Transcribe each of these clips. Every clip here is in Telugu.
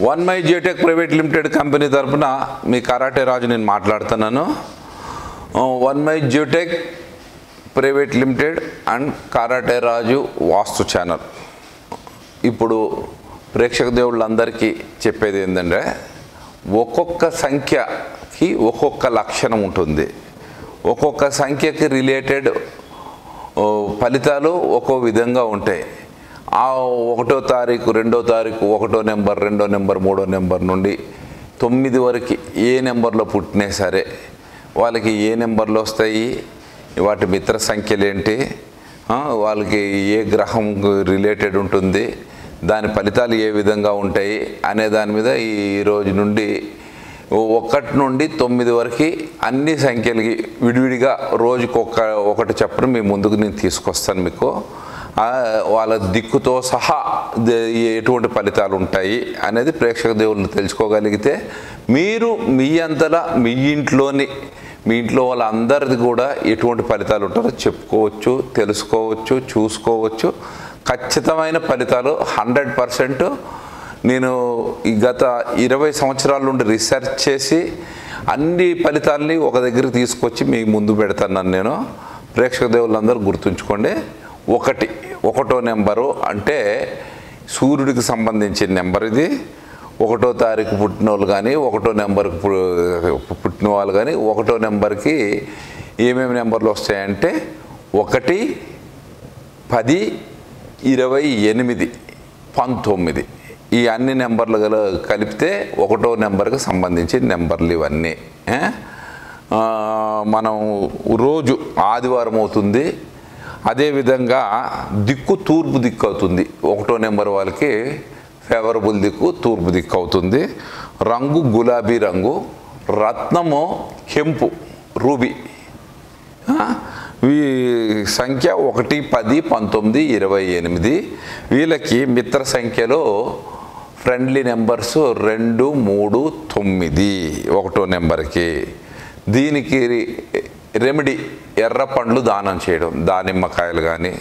One my Geotech private limited company తరపున మీ కరాటే రాజు నేను మాట్లాడుతున్నాను one my Geotech private limited and karate Raju Vastu channel ఇప్పుడు ప్రేక్షక దేవుళ్ళందరికీ చెప్పేది ఏంటంటే ఒక్కొక్క సంఖ్యకి ఒక్కొక్క లక్షణం ఉంటుంది ఒక్కొక్క సంఖ్యకి రిలేటెడ్ ఓ, ఫలితాలు ఒక్కో విధంగా ఉంటాయి ఆ ఒకటో తారీఖు రెండో తారీఖు ఒకటో నెంబర్ రెండో నెంబర్ మూడో నెంబర్ నుండి తొమ్మిది వరకు ఏ నెంబర్లో పుట్టినా సరే వాళ్ళకి ఏ నెంబర్లు వస్తాయి వాటి మిత్ర సంఖ్యలు ఏంటి ఆ, వాళ్ళకి ఏ గ్రహం రిలేటెడ్ ఉంటుంది దాని ఫలితాలు ఏ విధంగా ఉంటాయి అనే దాని మీద ఈ రోజు నుండి ఒకటి నుండి తొమ్మిది వరకు అన్ని సంఖ్యలకి విడివిడిగా రోజుకొక ఒకటి చెప్పడం మీ ముందుకు నేను తీసుకొస్తాను మీకు ఆ, వాళ్ళ దిక్కుతో సహా దే- ఎటువంటి ఫలితాలు ఉంటాయి అనేది ప్రేక్షక దేవుళ్ళు తెలుసుకోగలిగితే మీరు మీ అంతలా మీ ఇంట్లోని మీ ఇంట్లో వాళ్ళందరిది కూడా ఎటువంటి ఫలితాలు ఉంటారో చెప్పుకోవచ్చు తెలుసుకోవచ్చు చూసుకోవచ్చు ఖచ్చితమైన ఫలితాలు హండ్రెడ్ పర్సెంట్ నేను ఈ గత ఇరవై సంవత్సరాల నుండి రీసెర్చ్ చేసి అన్ని ఫలితాలని ఒక దగ్గరికి తీసుకొచ్చి మీ ముందు పెడతాను నేను ప్రేక్షక దేవుళ్ళందరూ గుర్తుంచుకోండి ఒకటి ఒకటో నెంబరు అంటే సూర్యుడికి సంబంధించిన నెంబర్ ఇది ఒకటో తారీఖు పుట్టిన వాళ్ళు కానీ ఒకటో నెంబర్కి పు- పుట్టిన వాళ్ళు కానీ ఒకటో నెంబర్కి ఏమేమి నెంబర్లు వస్తాయంటే ఒకటి పది ఇరవై ఎనిమిది పంతొమ్మిది ఈ అన్ని నెంబర్లు గల కలిపితే ఒకటో నెంబర్కి సంబంధించి నెంబర్లు ఇవన్నీ ఏ? ఆ, మనం రోజు ఆదివారం అవుతుంది అదేవిధంగా దిక్కు తూర్పు దిక్కు అవుతుంది ఒకటో నెంబర్ వాళ్ళకి ఫేవరబుల్ దిక్కు తూర్పు దిక్కు అవుతుంది రంగు గులాబీ రంగు రత్నము కెంపు రూబీ ఆ, వీ సంఖ్య ఒకటి పది పంతొమ్మిది ఇరవై ఎనిమిది వీళ్ళకి మిత్ర సంఖ్యలో ఫ్రెండ్లీ నెంబర్స్ రెండు మూడు తొమ్మిది ఒకటో నెంబర్కి దీనికి రెమెడీ ఎర్ర పండ్లు దానం చేయడం దానిమ్మకాయలు కానీ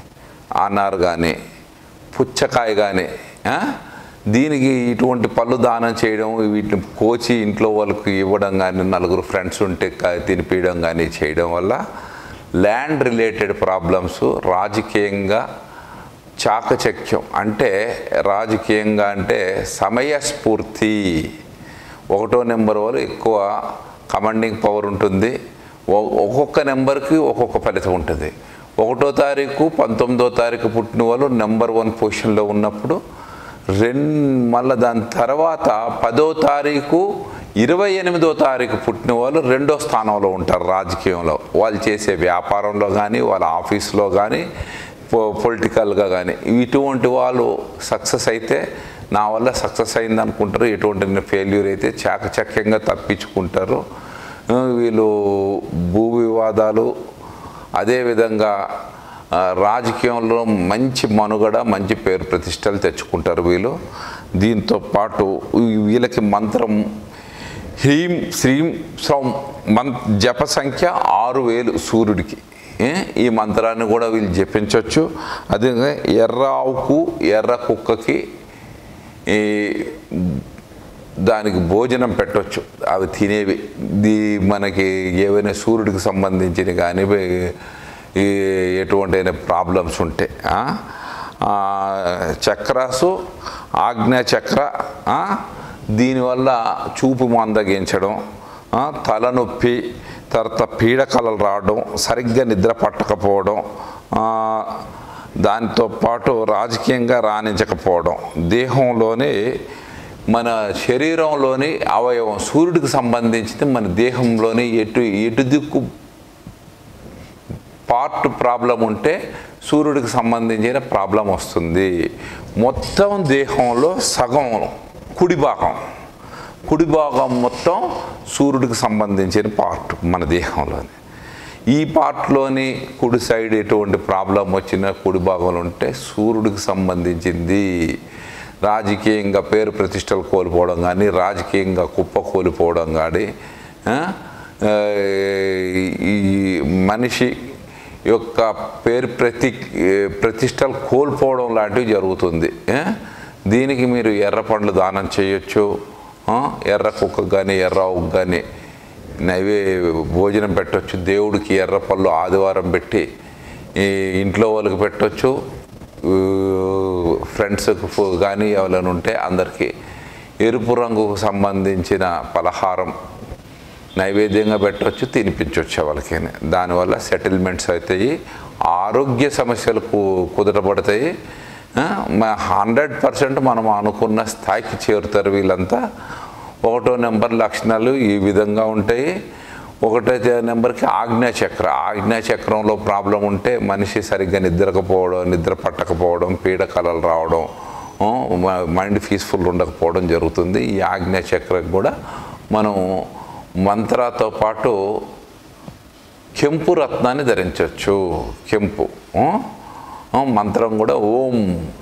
అనార్ కానీ పుచ్చకాయ కానీ దీనికి ఇటువంటి పళ్ళు దానం చేయడం వీటిని కోచి ఇంట్లో వాళ్ళకి ఇవ్వడం కానీ నలుగురు ఫ్రెండ్స్ ఉంటే క- తినిపించడం కానీ చేయడం వల్ల ల్యాండ్ రిలేటెడ్ ప్రాబ్లమ్స్ రాజకీయంగా చాకచక్యం అంటే రాజకీయంగా అంటే సమయస్ఫూర్తి ఒకటో నెంబర్ వాళ్ళు ఎక్కువ కమాండింగ్ పవర్ ఉంటుంది ఒ- ఒక్కొక్క నెంబర్కి ఒక్కొక్క ఫలితం ఉంటుంది ఒకటో తారీఖు పంతొమ్మిదో తారీఖు పుట్టిన వాళ్ళు నెంబర్ వన్ పొజిషన్లో ఉన్నప్పుడు రెన్ మళ్ళీ దాని తర్వాత పదో తారీఖు ఇరవై ఎనిమిదో తారీఖు పుట్టిన వాళ్ళు రెండో స్థానంలో ఉంటారు రాజకీయంలో వాళ్ళు చేసే వ్యాపారంలో కానీ వాళ్ళ ఆఫీస్లో కానీ పొ- పొలిటికల్గా కానీ ఇటువంటి వాళ్ళు సక్సెస్ అయితే నా వల్ల సక్సెస్ అయింది అనుకుంటారు ఎటువంటి ఫెయిల్యూర్ అయితే చాకచక్యంగా తప్పించుకుంటారు ఆ, వీళ్ళు భూ వివాదాలు అదేవిధంగా ఆ, రాజకీయంలో మంచి మనుగడ మంచి పేరు ప్రతిష్టలు తెచ్చుకుంటారు వీళ్ళు దీంతో పాటు ఈ- వీళ్ళకి మంత్రం హ్రీం శ్రీం సౌం మం జప సంఖ్య ఆరు వేలు సూర్యుడికి ఏ? ఈ మంత్రాన్ని కూడా వీళ్ళు జపించవచ్చు అదే ఎర్ర ఆవుకు ఎర్ర కుక్కకి ఈ దానికి భోజనం పెట్టవచ్చు అవి తినేవి దీ మనకి ఏవైనా సూర్యుడికి సంబంధించిన కానీ ఈ ఎటువంటి ప్రాబ్లమ్స్ ఉంటే ఆ? ఆ, చక్రాసు ఆజ్ఞా చక్ర ఆ? దీనివల్ల చూపు మందగించడం ఆ, తలనొప్పి తర్వాత పీడకలలు రావడం సరిగ్గా నిద్ర పట్టకపోవడం ఆ, దాంతో పాటు రాజకీయంగా రాణించకపోవడం దేహంలోని మన శరీరంలోని అవయవం సూర్యుడికి సంబంధించింది మన దేహంలోని ఎటు ఎటు దిక్కు పార్ట్ ప్రాబ్లం ఉంటే సూర్యుడికి సంబంధించిన ప్రాబ్లం వస్తుంది మొత్తం దేహంలో సగం కుడి భాగం కుడి భాగం మొత్తం సూర్యుడికి సంబంధించిన పార్ట్ మన దేహంలోని ఈ పార్ట్లోని కుడి సైడ్ ఎటువంటి ప్రాబ్లం వచ్చినా కుడి భాగంలో ఉంటే సూర్యుడికి సంబంధించింది రాజకీయంగా పేరు ప్రతిష్టలు కోల్పోవడం కానీ రాజకీయంగా కుప్ప కోల్పోవడం కానీ ఆ, ఆ, ఈ మనిషి యొక్క పేరు ప్రతి ప్రతిష్టలు కోల్పోవడం లాంటివి జరుగుతుంది ఏ? దీనికి మీరు ఎర్ర పండ్లు దానం చేయొచ్చు ఆ, ఎర్ర కుక్కకు కానీ ఎర్ర ఆవుకు కానీ నైవే భోజనం పెట్టొచ్చు దేవుడికి ఎర్ర పళ్ళు ఆదివారం పెట్టి ఈ ఇంట్లో వాళ్ళకి పెట్టొచ్చు ఫ్రెండ్స్కి కానీ ఎవరైనా ఉంటే అందరికీ ఎరుపు రంగుకు సంబంధించిన పలహారం నైవేద్యంగా పెట్టవచ్చు తినిపించవచ్చు వాళ్ళకి దానివల్ల సెటిల్మెంట్స్ అవుతాయి ఆరోగ్య సమస్యలు కు- కుదరబడతాయి హండ్రెడ్ పర్సెంట్ మనం అనుకున్న స్థాయికి చేరుతారు వీళ్ళంతా ఒకటో నెంబర్ లక్షణాలు ఈ విధంగా ఉంటాయి ఒకటో చ- నెంబర్కి ఆజ్ఞా చక్ర ఆజ్ఞా చక్రంలో ప్రాబ్లం ఉంటే మనిషి సరిగ్గా నిద్రకపోవడం నిద్ర పట్టకపోవడం పీడకలలు రావడం ఆ, మ- మైండ్ పీస్ఫుల్ ఉండకపోవడం జరుగుతుంది ఈ ఆజ్ఞా చక్రం కూడా మనం మంత్రాతో పాటు కెంపు రత్నాన్ని ధరించవచ్చు కెంపు ఆ? ఆ, మంత్రం కూడా ఓం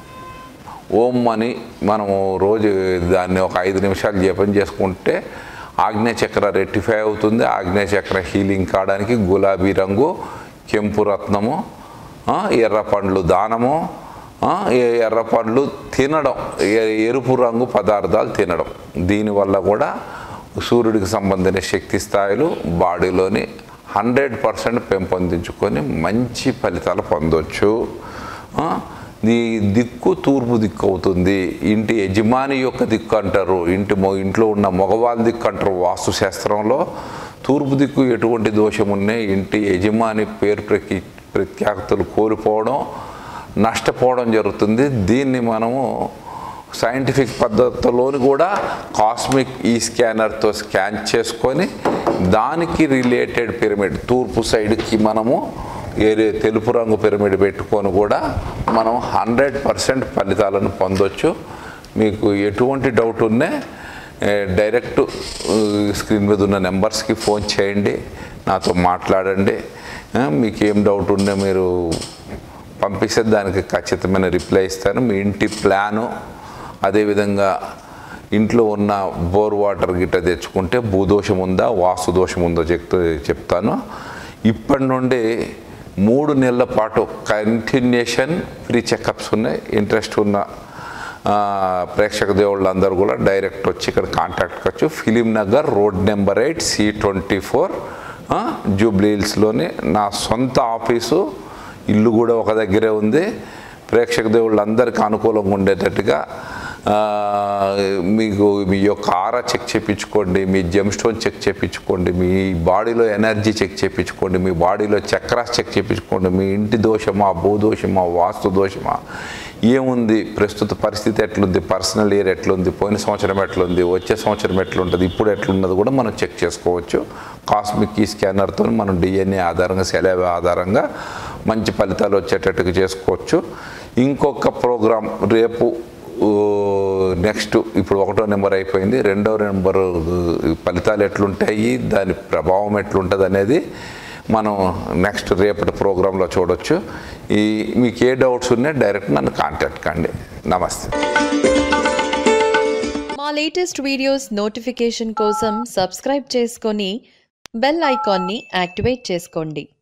ఓం అని మనము రోజు దాన్ని ఒక ఐదు నిమిషాలు జపం చేసుకుంటే ఆగ్నేయ చక్ర రెక్టిఫై అవుతుంది ఆగ్నేయ చక్ర హీలింగ్ కావడానికి గులాబీ రంగు కెంపు రత్నము ఆ, ఎర్ర పండ్లు దానము ఆ, ఎ- ఎర్ర పండ్లు తినడం ఎ- ఎరుపు రంగు పదార్థాలు తినడం దీనివల్ల కూడా సూర్యుడికి సంబంధించిన శక్తి స్థాయిలు బాడీలోని హండ్రెడ్ పర్సెంట్ పెంపొందించుకొని మంచి ఫలితాలు పొందొచ్చు ఆ, ఈ దిక్కు తూర్పు దిక్కు అవుతుంది ఇంటి యజమాని యొక్క దిక్కు అంటారు ఇంటి మొ- ఇంట్లో ఉన్న మగవాళ్ళ దిక్కు అంటారు వాస్తు శాస్త్రంలో తూర్పు దిక్కు ఎటువంటి దోషం ఉన్నాయి ఇంటి యజమాని పేరు ప్రఖ్య ప్రఖ్యాతులు కోల్పోవడం నష్టపోవడం జరుగుతుంది దీన్ని మనము సైంటిఫిక్ పద్ధతిలోని కూడా కాస్మిక్ ఈ స్కానర్తో స్కాన్ చేసుకొని దానికి రిలేటెడ్ పిరమిడ్ తూర్పు సైడ్కి మనము ఏరే తెలుపు రంగు పిరమిడ్ పెట్టుకొని కూడా మనం హండ్రెడ్ పర్సెంట్ ఫలితాలను పొందొచ్చు మీకు ఎటువంటి డౌట్ ఉన్నా ఏ, డైరెక్ట్ ఉ, స్క్రీన్ మీద ఉన్న నెంబర్స్కి ఫోన్ చేయండి నాతో మాట్లాడండి ఆ, మీకు ఏం డౌట్ ఉన్నా మీరు పంపిస్తే దానికి ఖచ్చితమైన రిప్లై ఇస్తాను మీ ఇంటి ప్లాను అదేవిధంగా ఇంట్లో ఉన్న బోర్ వాటర్ గిట్ట తెచ్చుకుంటే భూదోషం ఉందా వాస్తు దోషం ఉందో చెప్తూ చెప్తాను ఇప్పటి నుండి మూడు నెలల పాటు కంటిన్యూషన్ ఫ్రీ చెకప్స్ ఉన్నాయి ఇంట్రెస్ట్ ఉన్న ఆ, ప్రేక్షక దేవుళ్ళు అందరూ కూడా డైరెక్ట్ వచ్చి ఇక్కడ కాంటాక్ట్ కావచ్చు Film Nagar road number eight C twenty four Jubilee హిల్స్లోని నా సొంత ఆఫీసు ఇల్లు కూడా ఒక దగ్గరే ఉంది ప్రేక్షక దేవుళ్ళందరికీ అనుకూలంగా ఉండేటట్టుగా ఆ, మీకు మీ యొక్క ఆరా చెక్ చేయించుకోండి మీ జెమ్ స్టోన్ చెక్ చేయించుకోండి మీ బాడీలో ఎనర్జీ చెక్ చేయించుకోండి మీ బాడీలో చక్రాస్ చెక్ చేయించుకోండి మీ ఇంటి దోషమా భూదోషమా వాస్తు దోషమా ఏముంది ప్రస్తుత పరిస్థితి ఎట్లుంది పర్సనల్ ఇయర్ ఎట్లుంది పోయిన సంవత్సరం ఎట్లుంది వచ్చే సంవత్సరం ఎట్లుంటుంది ఇప్పుడు ఎట్లున్నది కూడా మనం చెక్ చేసుకోవచ్చు కాస్మిక్ ఈ స్కానర్తో మనం డిఎన్ఏ ఆధారంగా సెలవు ఆధారంగా మంచి ఫలితాలు వచ్చేటట్టుగా చేసుకోవచ్చు ఇంకొక ప్రోగ్రాం రేపు నెక్స్ట్ ఇప్పుడు ఒకటో నెంబర్ అయిపోయింది రెండో నెంబర్ ఫలితాలు ఎట్లుంటాయి దాని ప్రభావం ఎట్లుంటుంది అనేది మనం నెక్స్ట్ రేపటి ప్రోగ్రాంలో చూడొచ్చు ఈ మీకు ఏ డౌట్స్ ఉన్నాయి డైరెక్ట్ నన్ను కాంటాక్ట్ కండి నమస్తే మా లేటెస్ట్ వీడియోస్ నోటిఫికేషన్ కోసం సబ్స్క్రైబ్ చేసుకొని బెల్ ఐకాన్ని యాక్టివేట్ చేసుకోండి